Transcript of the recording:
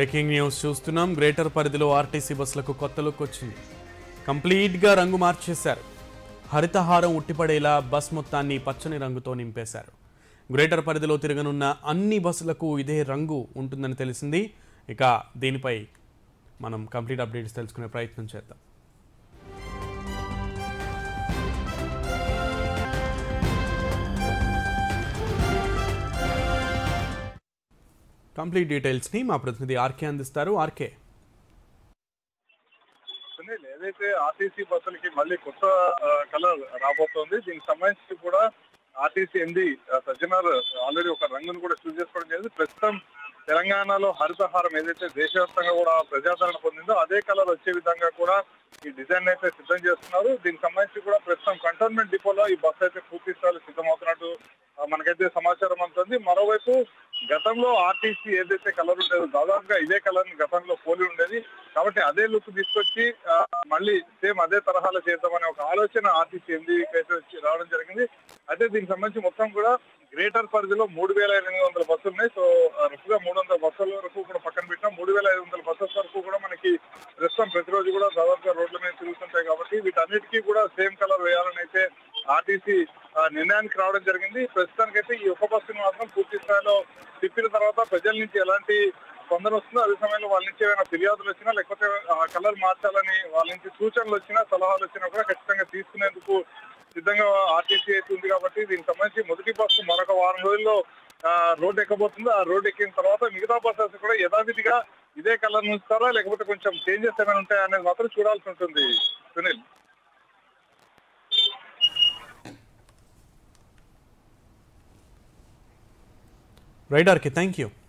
breaking news చూస్తున్నాం greater పరిధిలో RTC బస్సులకు కొత్త లుక్ వచ్చింది కంప్లీట్గా రంగు మార్చేశారు హరితహారం ఉట్టిపడేలా బస్ మొత్తాన్ని పచ్చని రంగుతో నింపేశారు గ్రేటర్ పరిధిలో తిరగనున్న అన్ని బస్సులకు ఇదే రంగు ఉంటుందని తెలిసింది ఇక దీనిపై మనం కంప్లీట్ అప్డేట్స్ తెలుసుకునే ప్రయత్నం చేద్దాం కంప్లీట్ డీటెయిల్స్ని మా ప్రతినిధి ఆర్కే అందిస్తారు ఆర్కే సునీల్ ఏదైతే ఆర్టీసీ బస్సులకి మళ్ళీ కొత్త కలర్ రాబోతోంది దీనికి సంబంధించి కూడా ఆర్టీసీ ఎండి సజ్జనార్ ఆల్రెడీ ఒక రంగును కూడా చూస్ చేసుకోవడం జరిగింది ప్రస్తుతం తెలంగాణలో హరితహారం ఏదైతే దేశవ్యాప్తంగా కూడా ప్రజాదరణ పొందిందో అదే కలర్ వచ్చే విధంగా కూడా ఈ డిజైన్ అయితే సిద్ధం చేస్తున్నారు దీనికి సంబంధించి కూడా ప్రస్తుతం కంటోన్మెంట్ డిపోలో ఈ బస్సు అయితే పూర్తి స్థాయిలో సిద్ధమవుతున్నట్టు ఆ, మనకైతే సమాచారం అందుతుంది మరోవైపు గతంలో ఆర్టీసీ ఏదైతే కలర్ ఉండేదో దాదాపుగా ఇదే కలర్ ని గతంలో పోలి ఉండేది కాబట్టి అదే లుక్ తీసుకొచ్చి ఆ, మళ్ళీ సేమ్ అదే తరహాలో చేద్దామనే ఒక ఆలోచన ఆర్టీసీ ఎండి అయితే వచ్చి రావడం జరిగింది అయితే దీనికి సంబంధించి మొత్తం కూడా గ్రేటర్ పరిధిలో మూడు వేల ఎనిమిది వందల బస్సులు ఉన్నాయి సో రఫ్ గా మూడు వందల బస్సుల వరకు కూడా పక్కన పెట్టినా మూడు వేల ఐదు వందల బస్సెస్ వరకు కూడా మనకి ప్రస్తుతం ప్రతిరోజు కూడా దాదాపుగా రోడ్ల మీద తిరుగుతుంటాయి కాబట్టి వీటన్నిటికీ కూడా సేమ్ కలర్ వేయాలని అయితే ఆర్టీసీ ఆ, నిర్ణయానికి రావడం జరిగింది ప్రస్తుతానికైతే ఈ ఒక్క బస్సును మాత్రం పూర్తి స్థాయిలో తిప్పిన తర్వాత ప్రజల నుంచి ఎలాంటి స్పందన వస్తుందో అదే సమయంలో వాళ్ళ నుంచి ఏమైనా ఫిర్యాదులు వచ్చినా లేకపోతే కలర్ మార్చాలని వాళ్ళ నుంచి సూచనలు వచ్చినా సలహాలు వచ్చినా కూడా ఖచ్చితంగా తీసుకునేందుకు సిద్ధంగా ఆర్టీసీ అయితే ఉంది కాబట్టి దీనికి సంబంధించి మొదటి బస్సు మరొక వారం రోజుల్లో ఆ, రోడ్డు ఎక్కబోతుంది ఆ రోడ్డు ఎక్కిన తర్వాత మిగతా బస్సెస్ కూడా యథావిధిగా ఇదే కలర్ ఉంచుతారా లేకపోతే కొంచెం చేంజెస్ ఏమైనా ఉంటాయా అనేది మాత్రం చూడాల్సి ఉంటుంది Sunil right RK thank you